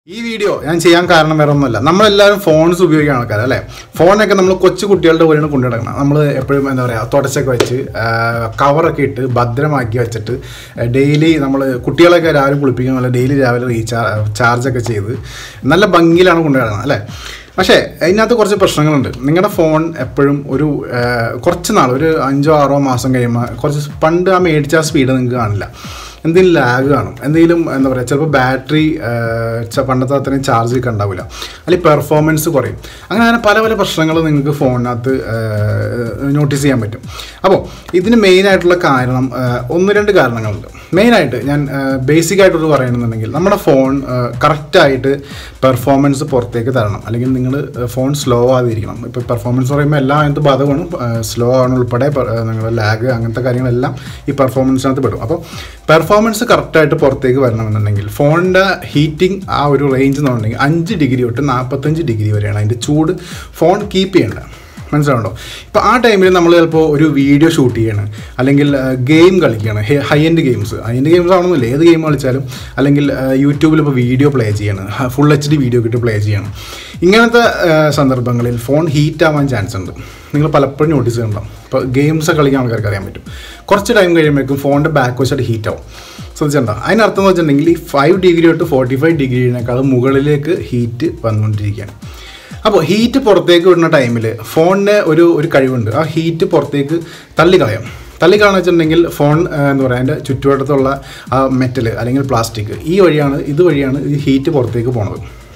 ഈ വീഡിയോ ഞാൻ ചെയ്യാൻ കാരണം വേറെ ഒന്നുമല്ല നമ്മളെല്ലാവരും ഫോൺസ് ഉപയോഗിക്കുന്ന ആൾക്കാർ അല്ലേ ഫോണൊക്കെ നമ്മൾ കൊച്ചു കുട്ടികളുടെ പോലെയാണ് കൊണ്ടുനടക്കണം നമ്മൾ എപ്പോഴും എന്താ പറയുക തുടച്ചൊക്കെ വെച്ച് കവറൊക്കെ ഇട്ട് ഭദ്രമാക്കി വെച്ചിട്ട് ഡെയിലി നമ്മൾ കുട്ടികളൊക്കെ രാവിലെ കുളിപ്പിക്കുന്ന ഡെയിലി രാവിലെ റീചാർജ് ചാർജൊക്കെ ചെയ്ത് നല്ല ഭംഗിയിലാണ് കൊണ്ടുനടക്കുന്നത് അല്ലേ പക്ഷേ അതിനകത്ത് കുറച്ച് പ്രശ്നങ്ങളുണ്ട് നിങ്ങളുടെ ഫോൺ എപ്പോഴും ഒരു ആ, കുറച്ച് നാൾ ഒരു അഞ്ചോ ആറോ മാസം കഴിയുമ്പോൾ കുറച്ച് പണ്ട് ആ മേടിച്ച ആ സ്പീഡ് നിങ്ങൾക്ക് കാണില്ല എന്തെങ്കിലും ലാഗ് കാണും എന്തെങ്കിലും എന്താ പറയുക ചിലപ്പോൾ ബാറ്ററി പണ്ടത്തെ അത്രയും ചാർജ് ഒക്കെ ഉണ്ടാവില്ല അല്ലെങ്കിൽ പെർഫോമൻസ് കുറയും അങ്ങനെ അങ്ങനെ പല പല പ്രശ്നങ്ങൾ നിങ്ങൾക്ക് ഫോണിനകത്ത് നോട്ടീസ് ചെയ്യാൻ പറ്റും അപ്പോൾ ഇതിന് മെയിനായിട്ടുള്ള കാരണം ആ, ഒന്ന് രണ്ട് കാരണങ്ങളുണ്ട് മെയിനായിട്ട് ഞാൻ ബേസിക് ആയിട്ടൊരു പറയണമെന്നുണ്ടെങ്കിൽ നമ്മുടെ ഫോൺ കറക്റ്റായിട്ട് പെർഫോമൻസ് പുറത്തേക്ക് തരണം അല്ലെങ്കിൽ നിങ്ങൾ ഫോൺ സ്ലോ ആകാതിരിക്കണം ഇപ്പോൾ പെർഫോമൻസ് പറയുമ്പോൾ എല്ലാം അതിനകത്ത് ബാധകമാണ് സ്ലോ ആണ് ഉൾപ്പെടെ നിങ്ങളുടെ ലാഗ് അങ്ങനത്തെ കാര്യങ്ങളെല്ലാം ഈ പെർഫോമൻസിനകത്ത് പെടും അപ്പോൾ പെർഫോമൻസ് കറക്റ്റായിട്ട് പുറത്തേക്ക് വരണമെന്നുണ്ടെങ്കിൽ ഫോണിൻ്റെ ഹീറ്റിംഗ് ആ ഒരു റേഞ്ച് എന്ന് പറഞ്ഞിട്ടുണ്ടെങ്കിൽ അഞ്ച് ഡിഗ്രി തൊട്ട് നാൽപ്പത്തഞ്ച് ഡിഗ്രി വരെയാണ് അതിൻ്റെ ചൂട് ഫോൺ കീപ്പ് ചെയ്യേണ്ടത് മനസ്സിലാവുണ്ടോ ഇപ്പോൾ ആ ടൈമിൽ നമ്മൾ ചിലപ്പോൾ ഒരു വീഡിയോ ഷൂട്ട് ചെയ്യണം അല്ലെങ്കിൽ ഗെയിം കളിക്കുകയാണ് high end games high end games ആണെന്നില്ല ഏത് ഗെയിം കളിച്ചാലും അല്ലെങ്കിൽ യൂട്യൂബിൽ ഇപ്പോൾ വീഡിയോ പ്ലേ ചെയ്യണം ഫുൾ എച്ച് ഡി വീഡിയോ കിട്ടി പ്ലേ ചെയ്യണം ഇങ്ങനത്തെ ആ, സന്ദർഭങ്ങളിൽ ഫോൺ ഹീറ്റ് ആവാൻ ചാൻസ് ഉണ്ട് നിങ്ങൾ പലപ്പോഴും നോട്ടീസ് ചെയ്യണ്ടാവും ഇപ്പോൾ ഗെയിംസ് കളിക്കാൻ ആൾക്കാർക്ക് അറിയാൻ പറ്റും കുറച്ച് ടൈം കഴിയുമ്പോഴേക്കും ഫോണിൻ്റെ ബാക്ക് വശമായിട്ട് ഹീറ്റ് ആവും ശ്രദ്ധിച്ചിട്ടുണ്ടോ അതിനർത്ഥം എന്ന് വെച്ചിട്ടുണ്ടെങ്കിൽ ഈ ഫൈവ് ഡിഗ്രി തൊട്ട് ഫോർട്ടി ഫൈവ് ഡിഗ്രിനേക്കാളും മുകളിലേക്ക് ഹീറ്റ് വന്നുകൊണ്ടിരിക്കുകയാണ് അപ്പോൾ ഹീറ്റ് പുറത്തേക്ക് വിടുന്ന ടൈമിൽ ഫോണിന് ഒരു ഒരു കഴിവുണ്ട് ആ ഹീറ്റ് പുറത്തേക്ക് തള്ളിക്കളയാം തള്ളിക്കളയെന്ന് വെച്ചിട്ടുണ്ടെങ്കിൽ ഫോൺ ആ, എന്താ പറയുക അതിൻ്റെ ചുറ്റുവട്ടത്തുള്ള ആ മെറ്റൽ അല്ലെങ്കിൽ പ്ലാസ്റ്റിക് ഈ വഴിയാണ് ഇത് വഴിയാണ് ഈ ഹീറ്റ് പുറത്തേക്ക് പോണത്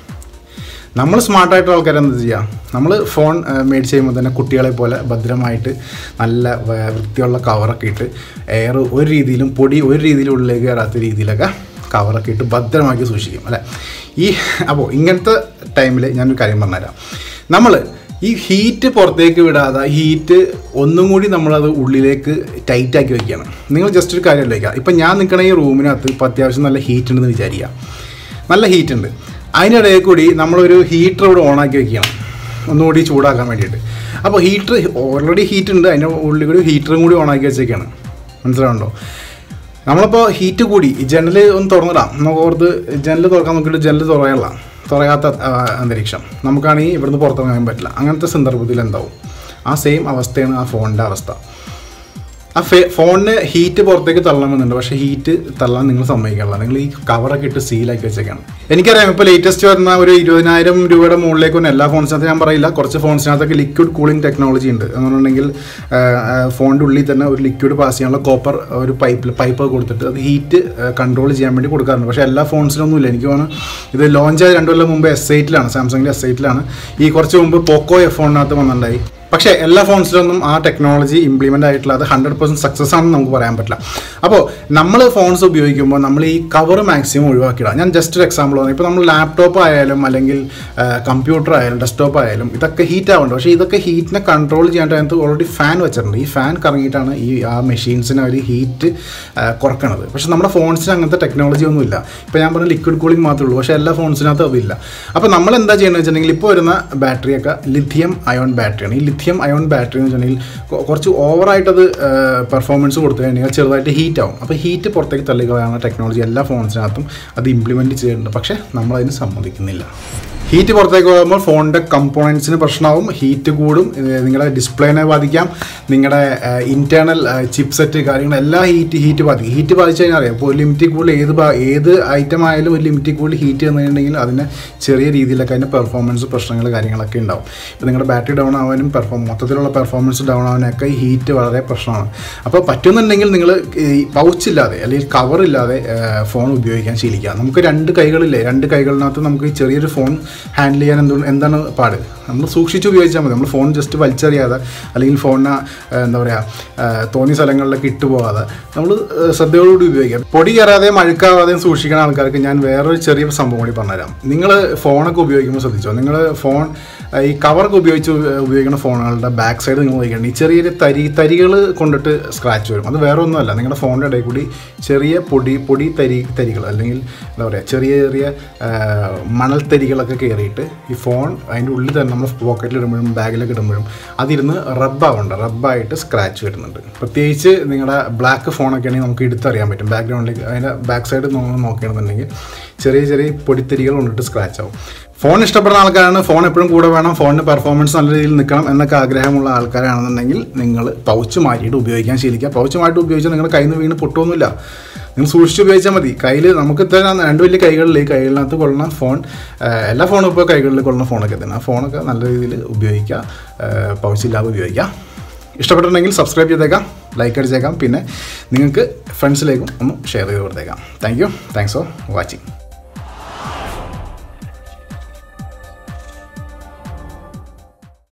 നമ്മൾ സ്മാർട്ടായിട്ടുള്ള ആൾക്കാർ എന്താ ചെയ്യുക നമ്മൾ ഫോൺ ആ, മേടിച്ച് കഴിയുമ്പോൾ തന്നെ കുട്ടികളെ പോലെ ഭദ്രമായിട്ട് നല്ല വ- വൃത്തിയുള്ള കവറൊക്കെ ഇട്ട് എയർ ഒരു രീതിയിലും പൊടി ഒരു രീതിയിലും ഉള്ളിലേക്ക് കയറാത്ത രീതിയിലൊക്കെ കവറൊക്കെ ഇട്ട് ഭദ്രമാക്കി സൂക്ഷിക്കും അല്ലേ ഈ അപ്പോൾ ഇങ്ങനത്തെ ടൈമിൽ ഞാനൊരു കാര്യം പറഞ്ഞുതരാം നമ്മൾ ഈ ഹീറ്റ് പുറത്തേക്ക് വിടാതെ ഹീറ്റ് ഒന്നും കൂടി നമ്മളത് ഉള്ളിലേക്ക് ടൈറ്റാക്കി വെക്കുകയാണ് നിങ്ങൾ ജസ്റ്റ് ഒരു കാര്യം ആലോചിക്കുക ഇപ്പം ഞാൻ നിൽക്കണ ഈ റൂമിനകത്ത് ഇപ്പോൾ അത്യാവശ്യം നല്ല ഹീറ്റ് ഉണ്ടെന്ന് വിചാരിക്കുക നല്ല ഹീറ്റ് ഉണ്ട് അതിനിടയിൽ കൂടി നമ്മളൊരു ഹീറ്റർ ഇവിടെ ഓണാക്കി വെക്കുകയാണ് ഒന്നുകൂടി ചൂടാക്കാൻ വേണ്ടിയിട്ട് അപ്പോൾ ഹീറ്റർ ഓൾറെഡി ഹീറ്റ് ഉണ്ട് അതിൻ്റെ ഉള്ളിൽ കൂടി ഹീറ്ററും കൂടി ഓണാക്കി വെച്ചേക്കാണ് മനസ്സിലാവുണ്ടോ നമ്മളിപ്പോൾ ഹീറ്റ് കൂടി ഈ ജനൽ ഒന്ന് തുറന്നിടാം നമുക്ക് ഓർത്ത് ജനൽ തുറക്കാൻ നോക്കിയിട്ട് ജനൽ തുറയല്ല തുറയാത്ത ആ, അന്തരീക്ഷം നമുക്കാണെങ്കിൽ ഇവിടുന്ന് പുറത്തിറങ്ങാൻ പറ്റില്ല അങ്ങനത്തെ സന്ദർഭത്തിൽ എന്താവും ആ സെയിം അവസ്ഥയാണ് ആ ഫോണിൻ്റെ അവസ്ഥ ആ ഫെ ഫോണിന് ഹീറ്റ് പുറത്തേക്ക് തള്ളണമെന്നുണ്ട് പക്ഷേ ഹീറ്റ് തള്ളാൻ നിങ്ങൾ സമ്മതിക്കാറില്ല നിങ്ങൾ ഈ കവറൊക്കെ ഇട്ട് സീലാക്കി വെച്ചേക്കാണ് എനിക്കറിയാം ഇപ്പോൾ ലേറ്റസ്റ്റ് വരുന്ന ഒരു ഇരുപതിനായിരം രൂപയുടെ മുകളിലേക്ക് വന്ന എല്ലാ ഫോൺസിനകത്ത് ഞാൻ പറയില്ല കുറച്ച് ഫോൺസിനകത്തൊക്കെ ലിക്വിഡ് കൂളിംഗ് ടെക്നോളജി ഉണ്ട് എന്ന് പറഞ്ഞിട്ടുണ്ടെങ്കിൽ ഫോണിൻ്റെ ഉള്ളിൽ തന്നെ ഒരു ലിക്വിഡ് പാസ് ചെയ്യാനുള്ള കോപ്പർ ഒരു പൈപ്പിൽ പൈപ്പ് കൊടുത്തിട്ട് അത് ഹീറ്റ് കൺട്രോൾ ചെയ്യാൻ വേണ്ടി കൊടുക്കാറുണ്ട് പക്ഷേ എല്ലാ ഫോൺസിലൊന്നും ഇല്ല എനിക്ക് തോന്നുന്നു ഇത് ലോഞ്ച് ആയ രണ്ടു കൊല്ലം മുമ്പ് എസ് എയ്റ്റിലാണ് സാംസങ്ങിൻ്റെ എസ് എയ്റ്റിലാണ് ഈ കുറച്ച് മുമ്പ് പോക്കോ എഫ് ഫോണിനകത്ത് വന്നിട്ടുണ്ടായി പക്ഷേ എല്ലാ ഫോൺസിലൊന്നും ആ ടെക്നോളജി ഇംപ്ലിമെൻ്റ് ആയിട്ടുള്ള അത് ഹൺഡ്രഡ് പെർസെൻറ്റ് സക്സസ് ആണെന്ന് നമുക്ക് പറയാൻ പറ്റില്ല അപ്പോൾ നമ്മൾ ഫോൺസ് ഉപയോഗിക്കുമ്പോൾ നമ്മൾ ഈ കവർ മാക്സിമം ഒഴിവാക്കിയിടുക ഞാൻ ജസ്റ്റ് ഒരു എക്സാമ്പിൾ പറഞ്ഞു ഇപ്പോൾ നമ്മൾ ലാപ്ടോപ്പ് ആയാലും അല്ലെങ്കിൽ കമ്പ്യൂട്ടർ ആയാലും ഡെസ്ക്ടോപ്പ് ആയാലും ഇതൊക്കെ ഹീറ്റ് ആവുന്നുണ്ട് പക്ഷേ ഇതൊക്കെ ഹീറ്റിനെ കൺട്രോൾ ചെയ്യാനായിട്ട് അതിനകത്ത് ഓൾറെഡി ഫാൻ വെച്ചിട്ടുണ്ട് ഈ ഫാൻ കറങ്ങിയിട്ടാണ് ഈ ആ മെഷീൻസിന് അവർ ഹീറ്റ് കുറക്കണത് പക്ഷേ നമ്മുടെ ഫോൺസിന് അങ്ങനത്തെ ടെക്നോളജി ഒന്നുമില്ല ഇപ്പോൾ ഞാൻ പറഞ്ഞ ലിക്വിഡ് കൂളിംഗ് മാത്രമേ ഉള്ളൂ പക്ഷേ എല്ലാ ഫോൺസിനകത്തും അതില്ല അപ്പോൾ നമ്മൾ എന്താ ചെയ്യുന്നത് വെച്ചിട്ടുണ്ടെങ്കിൽ ഇപ്പോൾ വരുന്ന ബാറ്ററിയൊക്കെ ലിഥിയം അയോൺ ബാറ്ററിയാണ് ഈ ലിഥിയം അയോൺ ബാറ്ററി എന്ന് വെച്ചിട്ടുണ്ടെങ്കിൽ കൊ- കുറച്ച് ഓവറായിട്ടത് പെർഫോമൻസ് കൊടുത്തു കഴിഞ്ഞാൽ ചെറുതായിട്ട് ഹീറ്റ് ആവും അപ്പോൾ ഹീറ്റ് പുറത്തേക്ക് തള്ളിക്കളയാനുള്ള ടെക്നോളജി എല്ലാ ഫോൺസിനകത്തും അത് ഇംപ്ലിമെൻറ്റ് ചെയ്യുന്നുണ്ട് പക്ഷേ നമ്മളതിന് സമ്മതിക്കുന്നില്ല ഹീറ്റ് പുറത്തേക്ക് പോകുമ്പോൾ ഫോണിൻ്റെ കമ്പോണൻസിന് പ്രശ്നമാവും ഹീറ്റ് കൂടും ഇത് നിങ്ങളുടെ ഡിസ്പ്ലേനെ ബാധിക്കാം നിങ്ങളുടെ ഇൻറ്റേർണൽ ചിപ്പ് സെറ്റ് കാര്യങ്ങൾ എല്ലാം ഹീറ്റ് ഹീറ്റ് ബാധിക്കും ഹീറ്റ് ബാധിച്ചു കഴിഞ്ഞാൽ അറിയാം ഇപ്പോൾ ഒരു ലിമിറ്റിൽ കൂടുതൽ ഏത് ഭാ- ഏത് ഐറ്റം ആയാലും ഒരു ലിമിറ്റിൽ കൂടുതൽ ഹീറ്റ് വന്നിട്ടുണ്ടെങ്കിൽ അതിന് ചെറിയ രീതിയിലൊക്കെ അതിൻ്റെ പെർഫോമൻസ് പ്രശ്നങ്ങൾ കാര്യങ്ങളൊക്കെ ഉണ്ടാവും ഇപ്പോൾ നിങ്ങളുടെ ബാറ്ററി ഡൗൺ ആവാനും പെർഫോം മൊത്തത്തിലുള്ള പെർഫോമൻസ് ഡൗൺ ആവാനൊക്കെ ഈ ഹീറ്റ് വളരെ പ്രശ്നമാണ് അപ്പോൾ പറ്റുന്നുണ്ടെങ്കിൽ നിങ്ങൾ ഈ പൗച്ച് ഇല്ലാതെ അല്ലെങ്കിൽ കവർ ഇല്ലാതെ ഫോൺ ഉപയോഗിക്കാൻ ശീലിക്കുക നമുക്ക് രണ്ട് കൈകളില്ലേ രണ്ട് കൈകളിനകത്ത് നമുക്ക് ഈ ചെറിയൊരു ഫോൺ ഹാൻഡിൽ ചെയ്യാൻ എന്തുകൊണ്ട് എന്താണ് പാട് നമ്മൾ സൂക്ഷിച്ച് ഉപയോഗിച്ചാൽ മതി നമ്മൾ ഫോൺ ജസ്റ്റ് വലിച്ചെറിയാതെ അല്ലെങ്കിൽ ഫോണിനെ ഏഹ്, എന്താ പറയുക തോന്നിയ സ്ഥലങ്ങളിലൊക്കെ ഇട്ട് പോകാതെ നമ്മൾ ശ്രദ്ധയോടുകൂടി ഉപയോഗിക്കാം പൊടി കയറാതെ മഴുക്കാവാതെയും സൂക്ഷിക്കുന്ന ആൾക്കാർക്ക് ഞാൻ വേറൊരു ചെറിയ സംഭവം കൂടി പറഞ്ഞുതരാം നിങ്ങൾ ഫോണൊക്കെ ഉപയോഗിക്കുമ്പോൾ ശ്രദ്ധിച്ചോ നിങ്ങൾ ഫോൺ ഏഹ്, ഈ കവറൊക്കെ ഉപയോഗിച്ച് ഉപ- ഉപയോഗിക്കുന്ന ഫോണുകളുടെ ബാക്ക് സൈഡ് നിങ്ങൾ നോക്കിക്കണ്ട ഈ ചെറിയ ചെറിയ തരി തരികൾ കൊണ്ടിട്ട് സ്ക്രാച്ച് വരും അത് വേറെ ഒന്നുമല്ല നിങ്ങളുടെ ഫോണിൻ്റെ ഇടയിൽ കൂടി ചെറിയ പൊടി പൊടി തരി തരികൾ അല്ലെങ്കിൽ എന്താ പറയുക ചെറിയ ചെറിയ ഏഹ്, മണൽത്തരികളൊക്കെ കയറിയിട്ട് ഈ ഫോൺ അതിൻ്റെ ഉള്ളിൽ തന്നെ നമ്മൾ പോക്കറ്റിൽ ഇടുമ്പോഴും ബാഗിലൊക്കെ ഇടുമ്പോഴും അതിരുന്ന് റബ്ബാവുണ്ട് റബ്ബായിട്ട് സ്ക്രാച്ച് വരുന്നുണ്ട് പ്രത്യേകിച്ച് നിങ്ങളുടെ ബ്ലാക്ക് ഫോണൊക്കെ ആണെങ്കിൽ നമുക്ക് എടുത്തറിയാൻ പറ്റും ബാക്ക്ഗ്രൗണ്ടിലേക്ക് അതിൻ്റെ ബാക്ക് സൈഡ് നോക്കുകയാണെന്നുണ്ടെങ്കിൽ ചെറിയ ചെറിയ പൊടിത്തരികൾ കൊണ്ടിട്ട് സ്ക്രാച്ച് ആവും ഫോൺ ഇഷ്ടപ്പെടുന്ന ആൾക്കാരാണ് ഫോൺ എപ്പോഴും കൂടെ വേണം ഫോണിന് പെർഫോമൻസ് നല്ല രീതിയിൽ നിൽക്കണം എന്നൊക്കെ ആഗ്രഹമുള്ള ആൾക്കാരാണെന്നുണ്ടെങ്കിൽ നിങ്ങൾ പൗച്ച് മാറ്റിയിട്ട് ഉപയോഗിക്കാൻ ശീലിക്കുക പൗച്ച് മാറ്റി ഉപയോഗിച്ചാൽ നിങ്ങളുടെ കയ്യിൽ നിന്ന് വീണ് പൊട്ടുമൊന്നുമില്ല നിങ്ങൾ സൂക്ഷിച്ച് ഉപയോഗിച്ചാൽ മതി കയ്യിൽ നമുക്ക് ഇത്ര രണ്ട് വലിയ കൈകളിൽ ഈ കൈകളിനകത്ത് കൊള്ളുന്ന ഫോൺ ആ, എല്ലാ ഫോണും ഇപ്പോൾ കൈകളിൽ കൊള്ളുന്ന ഫോണൊക്കെ തന്നെ ആ ഫോണൊക്കെ നല്ല രീതിയിൽ ഉപയോഗിക്കുക പൗച്ചില്ലാതെ ഉപയോഗിക്കുക ഇഷ്ടപ്പെട്ടിട്ടുണ്ടെങ്കിൽ സബ്സ്ക്രൈബ് ചെയ്തേക്കാം ലൈക്ക് അടിച്ചേക്കാം പിന്നെ നിങ്ങൾക്ക് ഫ്രണ്ട്സിലേക്കും ഒന്ന് ഷെയർ ചെയ്ത് കൊടുത്തേക്കാം thank you thanks for watching